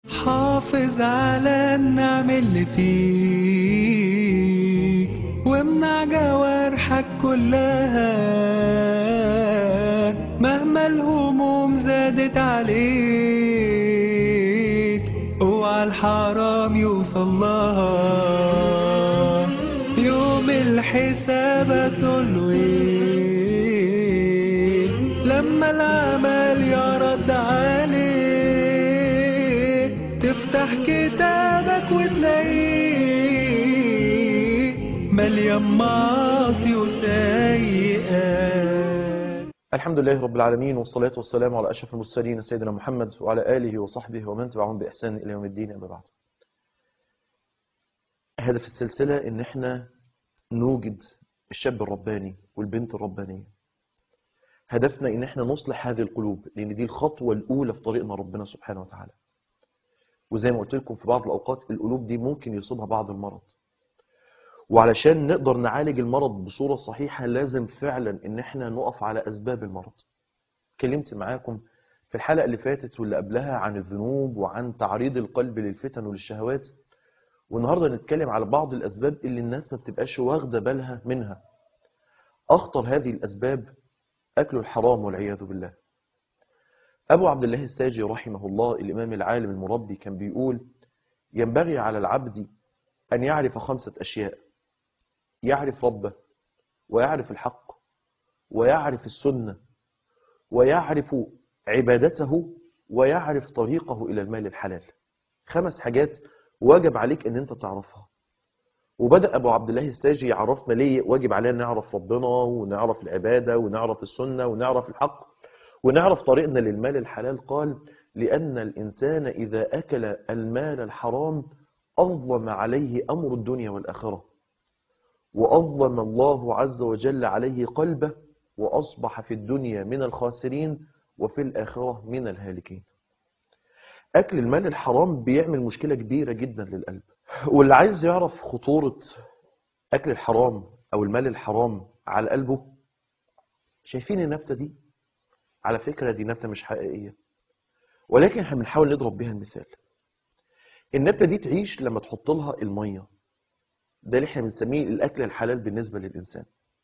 حافظ على النعم اللي فيك وامنع جوارحك كلها مهما الهموم زادت عليك اوعى الحرام يوصل لها يوم الحساب هتقوله ايه لما العمل يرد عليك تفتح كتابك وتلاقيه مليان معاصي وسيئات الحمد لله رب العالمين والصلاة والسلام على أشرف المرسلين سيدنا محمد وعلى آله وصحبه ومن تبعهم بإحسان إلى يوم الدين أما بعد هدف السلسلة إن إحنا نوجد الشاب الرباني والبنت الربانية هدفنا إن إحنا نصلح هذه القلوب لأن دي الخطوة الأولى في طريقنا ربنا سبحانه وتعالى وزي ما قلت لكم في بعض الأوقات القلوب دي ممكن يصيبها بعض المرض وعلشان نقدر نعالج المرض بصورة صحيحة لازم فعلا ان احنا نقف على اسباب المرض اتكلمت معاكم في الحلقة اللي فاتت واللي قبلها عن الذنوب وعن تعريض القلب للفتن وللشهوات والنهاردة نتكلم على بعض الاسباب اللي الناس ما بتبقاش واخدة بالها منها اخطر هذه الاسباب اكل الحرام والعياذ بالله ابو عبد الله الساجي رحمه الله الامام العالم المربي كان بيقول ينبغي على العبد ان يعرف خمسة اشياء يعرف ربه ويعرف الحق ويعرف السنة ويعرف عبادته ويعرف طريقه إلى المال الحلال خمس حاجات واجب عليك ان انت تعرفها وبدأ أبو عبد الله الساجي يعرفنا ليه واجب علينا نعرف ربنا ونعرف العبادة ونعرف السنة ونعرف الحق ونعرف طريقنا للمال الحلال قال لأن الإنسان إذا أكل المال الحرام أظلم عليه أمر الدنيا والآخرة وأظلم الله عز وجل عليه قلبه وأصبح في الدنيا من الخاسرين وفي الآخرة من الهالكين أكل المال الحرام بيعمل مشكلة كبيرة جدا للقلب واللي عايز يعرف خطورة أكل الحرام أو المال الحرام على قلبه شايفين النبتة دي على فكرة دي نبتة مش حقيقية ولكن احنا بنحاول نضرب بيها المثال النبتة دي تعيش لما تحط لها المية ده اللي احنا بنسميه الاكل الحلال بالنسبه للانسان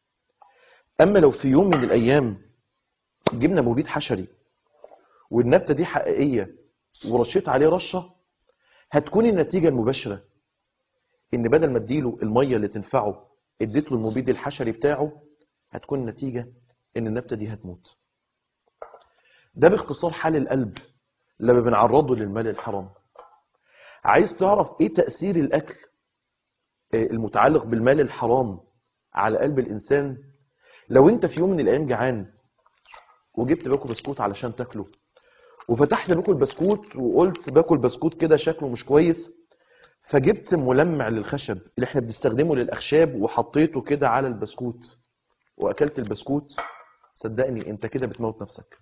اما لو في يوم من الايام جبنا مبيد حشري والنبته دي حقيقيه ورشيت عليه رشه هتكون النتيجه المباشره ان بدل ما اديله الميه اللي تنفعه اديت له المبيد الحشري بتاعه هتكون النتيجه ان النبته دي هتموت ده باختصار حال القلب لما بنعرضه للمال الحرام عايز تعرف ايه تاثير الاكل المتعلق بالمال الحرام على قلب الإنسان لو أنت في يوم من الأيام جعان وجبت باكل بسكوت علشان تاكله وفتحت باكل بسكوت وقلت باكل بسكوت كده شكله مش كويس فجبت ملمع للخشب اللي احنا بنستخدمه للأخشاب وحطيته كده على البسكوت وأكلت البسكوت صدقني أنت كده بتموت نفسك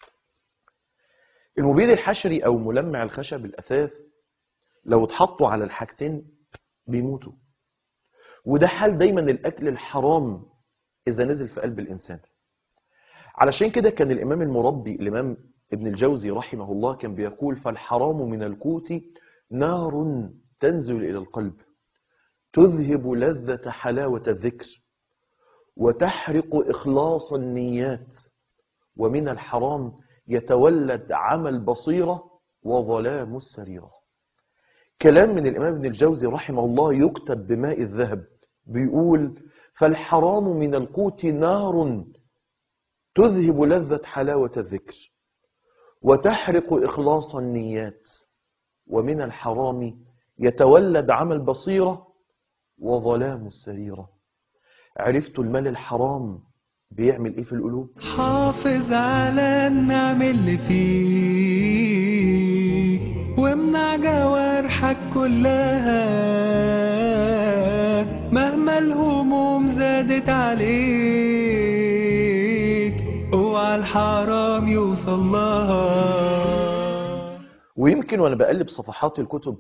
المبيد الحشري أو ملمع الخشب الأثاث لو اتحطوا على الحاجتين بيموتوا وده حال دايما الأكل الحرام إذا نزل في قلب الإنسان علشان كده كان الإمام المربي الإمام ابن الجوزي رحمه الله كان بيقول فالحرام من الكوت نار تنزل إلى القلب تذهب لذة حلاوة الذكر وتحرق إخلاص النيات ومن الحرام يتولد عمل بصيرة وظلام السريرة كلام من الإمام ابن الجوزي رحمه الله يكتب بماء الذهب بيقول فالحرام من القوت نار تذهب لذة حلاوة الذكر وتحرق إخلاص النيات ومن الحرام يتولد عمل بصيرة وظلام السريرة عرفت المال الحرام بيعمل ايه في القلوب حافظ على النعم اللي فيك وامنع جوارحك كلها مهما الهموم زادت عليك اوعى الحرام يوصل لها ويمكن وانا بقلب صفحات الكتب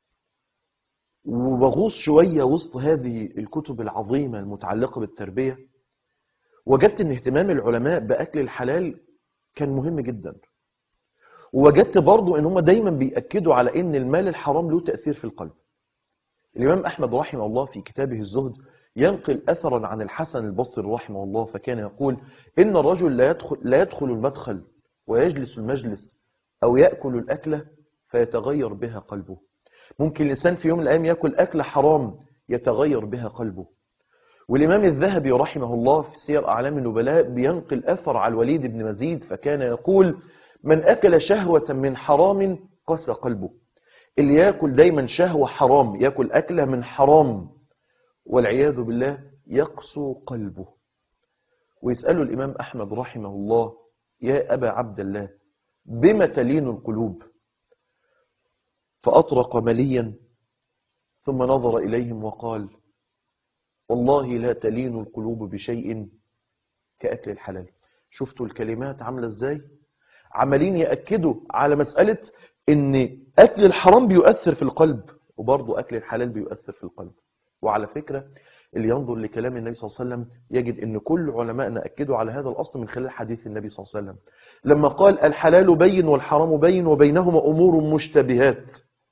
وبغوص شوية وسط هذه الكتب العظيمة المتعلقة بالتربية وجدت ان اهتمام العلماء بأكل الحلال كان مهم جدا ووجدت برضو ان هم دايما بيأكدوا على ان المال الحرام له تأثير في القلب الإمام أحمد رحمه الله في كتابه الزهد ينقل أثرا عن الحسن البصري رحمه الله فكان يقول إن الرجل لا يدخل, لا يدخل المدخل ويجلس المجلس أو يأكل الأكلة فيتغير بها قلبه ممكن الإنسان في يوم من الأيام يأكل أكلة حرام يتغير بها قلبه والإمام الذهبي رحمه الله في سير أعلام النبلاء بينقل أثر على الوليد بن مزيد فكان يقول من أكل شهوة من حرام قسى قلبه اللي يأكل دايما شهوة حرام يأكل أكلة من حرام والعياذ بالله يقسو قلبه ويسأله الإمام أحمد رحمه الله يا أبا عبد الله بما تلين القلوب فأطرق مليا ثم نظر إليهم وقال والله لا تلين القلوب بشيء كأكل الحلال شفتوا الكلمات عاملة ازاي عمالين يأكدوا على مسألة ان أكل الحرام بيؤثر في القلب وبرضه أكل الحلال بيؤثر في القلب وعلى فكرة اللي ينظر لكلام النبي صلى الله عليه وسلم يجد ان كل علمائنا أكدوا على هذا الأصل من خلال حديث النبي صلى الله عليه وسلم لما قال الحلال بين والحرام بين وبينهما أمور مشتبهات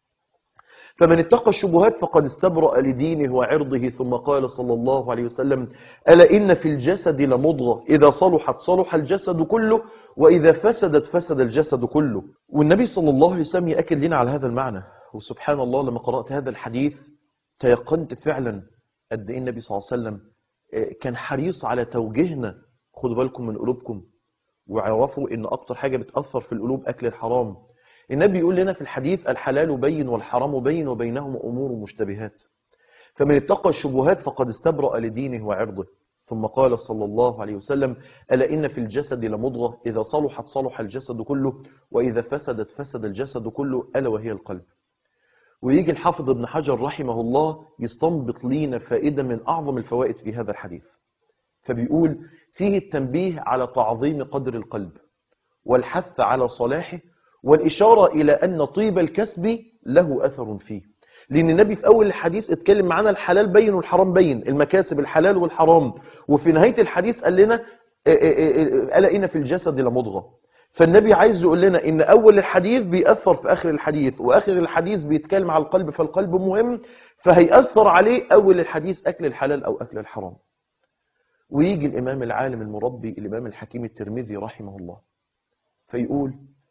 فمن اتقى الشبهات فقد استبرأ لدينه وعرضه ثم قال صلى الله عليه وسلم ألا إن في الجسد لمضغة إذا صلحت صلح الجسد كله وإذا فسدت فسد الجسد كله والنبي صلى الله عليه وسلم يأكد لنا على هذا المعنى وسبحان الله لما قرأت هذا الحديث تيقنت فعلا قد إيه النبي صلى الله عليه وسلم كان حريص على توجيهنا خدوا بالكم من قلوبكم وعرفوا إن أكتر حاجة بتأثر في القلوب أكل الحرام النبي يقول لنا في الحديث الحلال بين والحرام بين وبينهما أمور مشتبهات فمن اتقى الشبهات فقد استبرأ لدينه وعرضه ثم قال صلى الله عليه وسلم ألا إن في الجسد لمضغة إذا صلحت صلح الجسد كله وإذا فسدت فسد الجسد كله ألا وهي القلب ويجي الحافظ ابن حجر رحمه الله يستنبط لينا فائدة من أعظم الفوائد في هذا الحديث فبيقول فيه التنبيه على تعظيم قدر القلب والحث على صلاحه والإشارة إلى أن طيب الكسب له أثر فيه لأن النبي في أول الحديث اتكلم معنا الحلال بين والحرام بين المكاسب الحلال والحرام وفي نهاية الحديث قال لنا ألا إن في الجسد لمضغة فالنبي عايز يقول لنا إن أول الحديث بيأثر في آخر الحديث وآخر الحديث بيتكلم على القلب فالقلب مهم فهيأثر عليه أول الحديث أكل الحلال أو أكل الحرام ويجي الإمام العالم المربي الإمام الحكيم الترمذي رحمه الله فيقول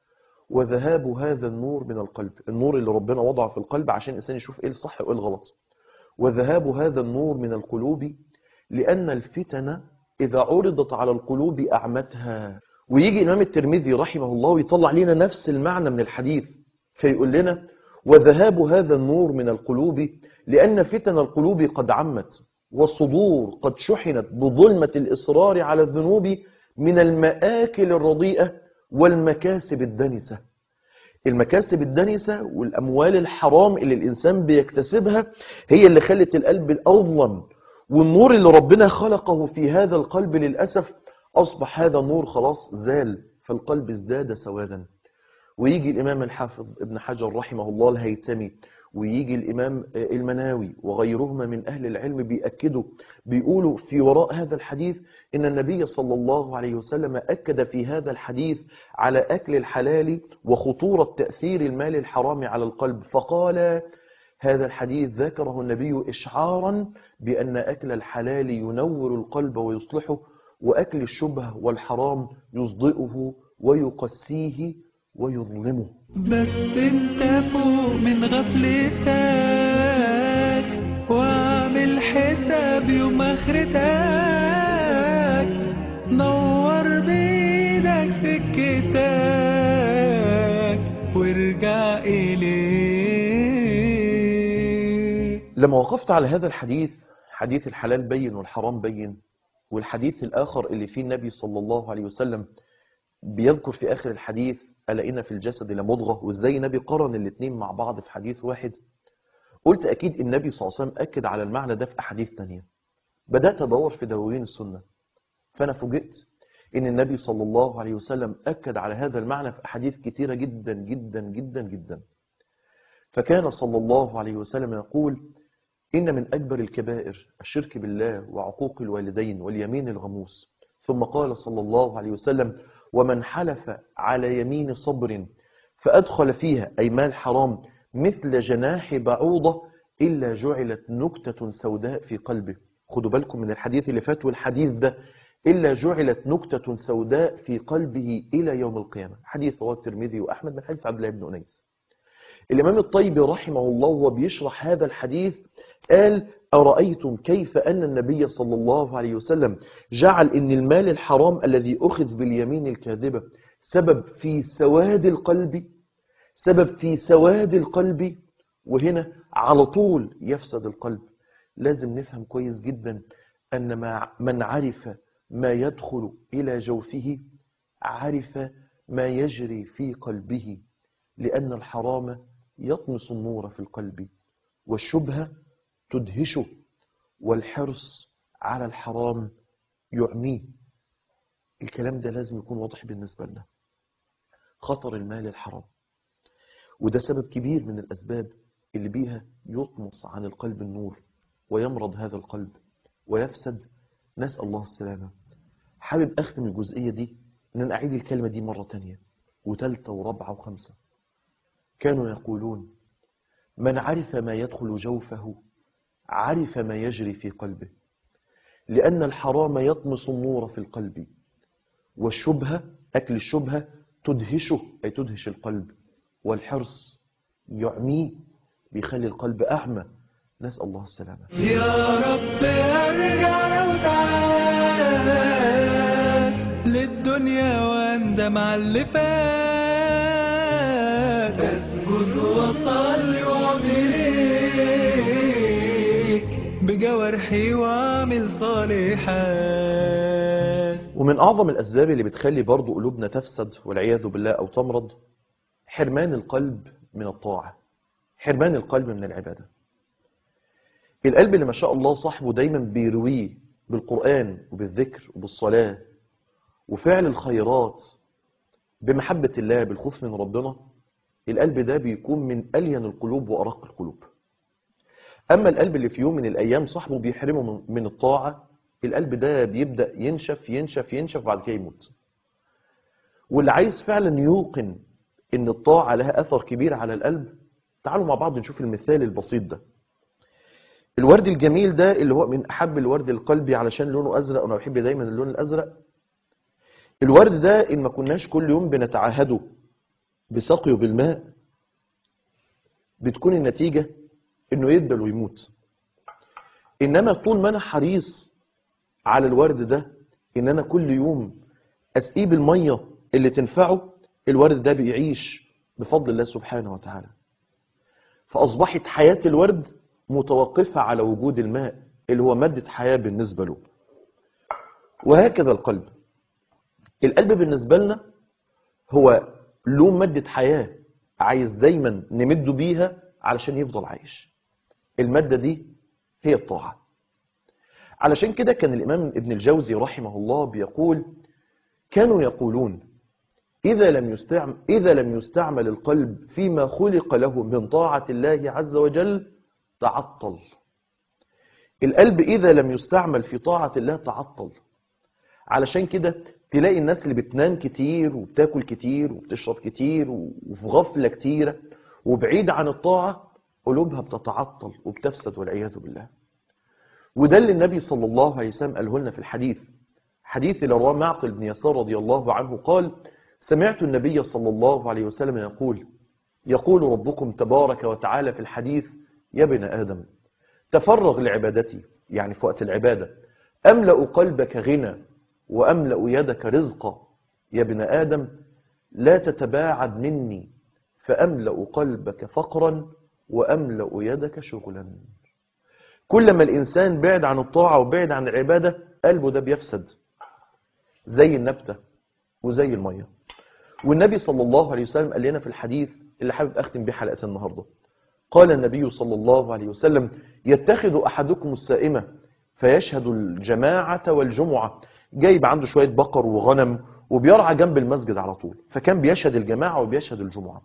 وذهاب هذا النور من القلب النور اللي ربنا وضعه في القلب عشان الإنسان يشوف إيه الصح وإيه الغلط وذهاب هذا النور من القلوب لأن الفتن إذا عرضت على القلوب أعمتها ويجي الإمام الترمذي رحمه الله ويطلع لنا نفس المعنى من الحديث فيقول لنا وذهاب هذا النور من القلوب لأن فتن القلوب قد عمت والصدور قد شحنت بظلمة الإصرار على الذنوب من المآكل الرديئة والمكاسب الدنسة المكاسب الدنسة والأموال الحرام اللي الإنسان بيكتسبها هي اللي خلت القلب الأظلم والنور اللي ربنا خلقه في هذا القلب للأسف أصبح هذا النور خلاص زال فالقلب ازداد سوادا ويجي الإمام الحافظ ابن حجر رحمه الله الهيتمي ويجي الإمام المناوي وغيرهما من أهل العلم بيأكدوا بيقولوا في وراء هذا الحديث إن النبي صلى الله عليه وسلم أكد في هذا الحديث على أكل الحلال وخطورة تأثير المال الحرام على القلب فقال هذا الحديث ذكره النبي إشعارا بأن أكل الحلال ينور القلب ويصلحه وأكل الشبه والحرام يصدئه ويقسيه ويظلمه بس انت فوق من غفلتك واعمل حساب يوم اخرتك نور بيدك سكتك وارجع اليه لما وقفت على هذا الحديث حديث الحلال بين والحرام بين والحديث الآخر اللي فيه النبي صلى الله عليه وسلم بيذكر في آخر الحديث ألا إن في الجسد لمضغة وإزاي النبي قرن الاثنين مع بعض في حديث واحد قلت أكيد النبي صلى الله عليه وسلم أكد على المعنى ده في أحاديث تانية بدأت أدور في دواوين السنة فأنا فوجئت إن النبي صلى الله عليه وسلم أكد على هذا المعنى في أحاديث كتيرة جدا جدا جدا جدا فكان صلى الله عليه وسلم يقول إن من أكبر الكبائر الشرك بالله وعقوق الوالدين واليمين الغموس ثم قال صلى الله عليه وسلم ومن حلف على يمين صبر فأدخل فيها أي مال حرام مثل جناح بعوضة إلا جعلت نكتة سوداء في قلبه خدوا بالكم من الحديث اللي فات والحديث ده إلا جعلت نكتة سوداء في قلبه إلى يوم القيامة حديث رواه الترمذي وأحمد من حديث عبد الله بن أنيس الإمام الطيبي رحمه الله وهو بيشرح هذا الحديث قال أرأيتم كيف أن النبي صلى الله عليه وسلم جعل أن المال الحرام الذي أخذ باليمين الكاذبة سبب في سواد القلب سبب في سواد القلب وهنا على طول يفسد القلب لازم نفهم كويس جدا أن ما من عرف ما يدخل إلى جوفه عرف ما يجري في قلبه لأن الحرام يطمس النور في القلب والشبهة تدهشه والحرص على الحرام يعميه الكلام ده لازم يكون واضح بالنسبة لنا خطر المال الحرام وده سبب كبير من الأسباب اللي بيها يطمس عن القلب النور ويمرض هذا القلب ويفسد نسأل الله السلامة حابب أختم الجزئية دي أن أنا أعيد الكلمة دي مرة تانية وتالتة ورابعة وخمسة كانوا يقولون من عرف ما يدخل جوفه عرف ما يجري في قلبه لأن الحرام يطمس النور في القلب والشبهة أكل الشبهة تدهشه أي تدهش القلب والحرص يعميه بيخلي القلب أعمى نسأل الله السلامة يا رب ارجع لو تعال للدنيا واندم على اللي فات اسجد وصلي وعمريك بجوارحي واعمل صالحات ومن أعظم الأسباب اللي بتخلي برضو قلوبنا تفسد والعياذ بالله أو تمرض حرمان القلب من الطاعة حرمان القلب من العبادة القلب اللي ما شاء الله صاحبه دايما بيرويه بالقرآن وبالذكر وبالصلاة وفعل الخيرات بمحبة الله بالخوف من ربنا القلب ده بيكون من ألين القلوب وأرق القلوب أما القلب اللي في يوم من الأيام صاحبه بيحرمه من- من الطاعة القلب ده بيبدأ ينشف ينشف ينشف بعد كده يموت واللي عايز فعلا يوقن ان الطاعة لها أثر كبير على القلب تعالوا مع بعض نشوف المثال البسيط ده الورد الجميل ده اللي هو من أحب الورد القلبي علشان لونه أزرق وأنا بحب دايما اللون الأزرق الورد ده إن ما كناش كل يوم بنتعاهده بسقيه بالماء بتكون النتيجة إنه يدبل ويموت إنما طول ما أنا حريص على الورد ده إن أنا كل يوم أسقيه بالمية اللي تنفعه الورد ده بيعيش بفضل الله سبحانه وتعالى فأصبحت حياة الورد متوقفة على وجود الماء اللي هو مادة حياة بالنسبة له وهكذا القلب القلب بالنسبة لنا هو له مادة حياة عايز دايما نمده بيها علشان يفضل عايش المادة دي هي الطاعة علشان كده كان الإمام ابن الجوزي رحمه الله بيقول كانوا يقولون إذا لم يستعمل, إذا لم يستعمل القلب فيما خلق له من طاعة الله عز وجل تعطل القلب إذا لم يستعمل في طاعة الله تعطل علشان كده تلاقي الناس اللي بتنام كتير وبتاكل كتير وبتشرب كتير وفي غفلة كتيرة وبعيد عن الطاعة قلوبها بتتعطل وبتفسد والعياذ بالله وده اللي النبي صلى الله عليه وسلم قاله لنا في الحديث حديث اللي رواه معقل بن يسار رضي الله عنه قال سمعت النبي صلى الله عليه وسلم يقول يقول ربكم تبارك وتعالى في الحديث يا ابن آدم تفرغ لعبادتي يعني في وقت العبادة أملأ قلبك غنى وأملأ يدك رزقا يا ابن آدم لا تتباعد مني فأملأ قلبك فقرا وأملأ يدك شغلا كلما الإنسان بعد عن الطاعة وبعد عن العبادة قلبه ده بيفسد زي النبتة وزي المية والنبي صلى الله عليه وسلم قال لنا في الحديث اللي حابب أختم بيه حلقة النهاردة قال النبي صلى الله عليه وسلم يتخذ أحدكم السائمة فيشهد الجماعة والجمعة جايب عنده شوية بقر وغنم وبيرعى جنب المسجد على طول فكان بيشهد الجماعة وبيشهد الجمعة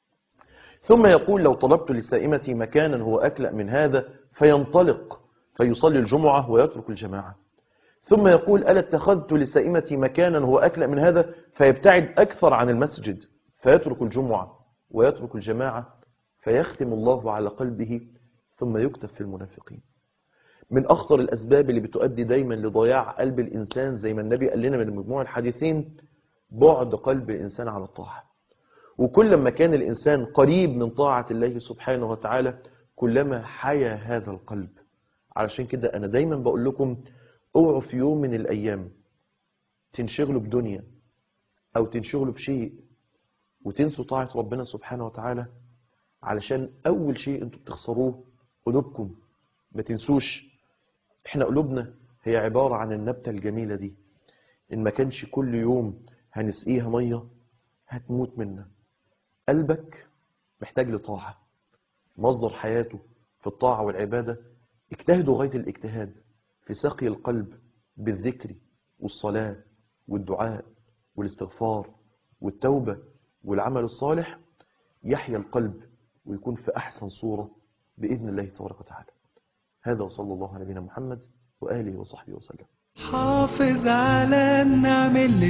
ثم يقول لو طلبت لسائمتي مكانا هو أكلأ من هذا فينطلق فيصلي الجمعة ويترك الجماعة ثم يقول ألا اتخذت لسائمتي مكانا هو أكلأ من هذا فيبتعد أكثر عن المسجد فيترك الجمعة ويترك الجماعة فيختم الله على قلبه ثم يكتب في المنافقين من أخطر الأسباب اللي بتؤدي دايما لضياع قلب الإنسان زي ما النبي قال لنا من مجموع الحديثين بعد قلب الإنسان على الطاعة وكل ما كان الإنسان قريب من طاعة الله سبحانه وتعالى كلما حيا هذا القلب علشان كده أنا دايما بقول لكم اوعوا في يوم من الأيام تنشغلوا بدنيا أو تنشغلوا بشيء وتنسوا طاعة ربنا سبحانه وتعالى علشان أول شيء أنتوا بتخسروه قلوبكم ما تنسوش احنا قلوبنا هي عبارة عن النبتة الجميلة دي إن ما كانش كل يوم هنسقيها مية هتموت منا قلبك محتاج لطاعة مصدر حياته في الطاعة والعبادة اجتهدوا غاية الاجتهاد في سقي القلب بالذكر والصلاة والدعاء والاستغفار والتوبة والعمل الصالح يحيا القلب ويكون في أحسن صورة بإذن الله تبارك وتعالى هذا وصلى الله على نبينا محمد وآله وصحبه وسلم حافظ على النعم اللي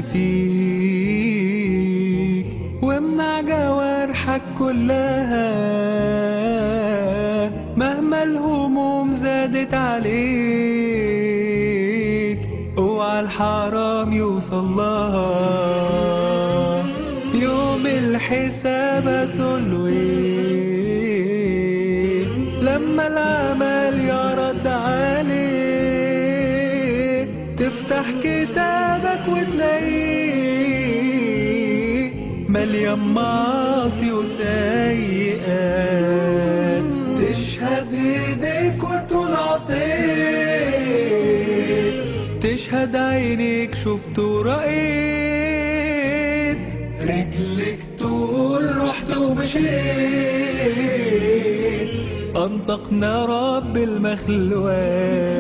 فيك وامنع جوارحك كلها مهما الهموم زادت عليك اوعى الحرام يوصل لها يوم الحساب هتقوله ايه لما العمل يرد عليك تفتح كتابك وتلاقيه مليان معاصي وسيئات تشهد ايديك وتقول عصيت تشهد عينيك شفت ورأيت رجلك تقول رحت ومشيت أنطقنا رب المخلوقات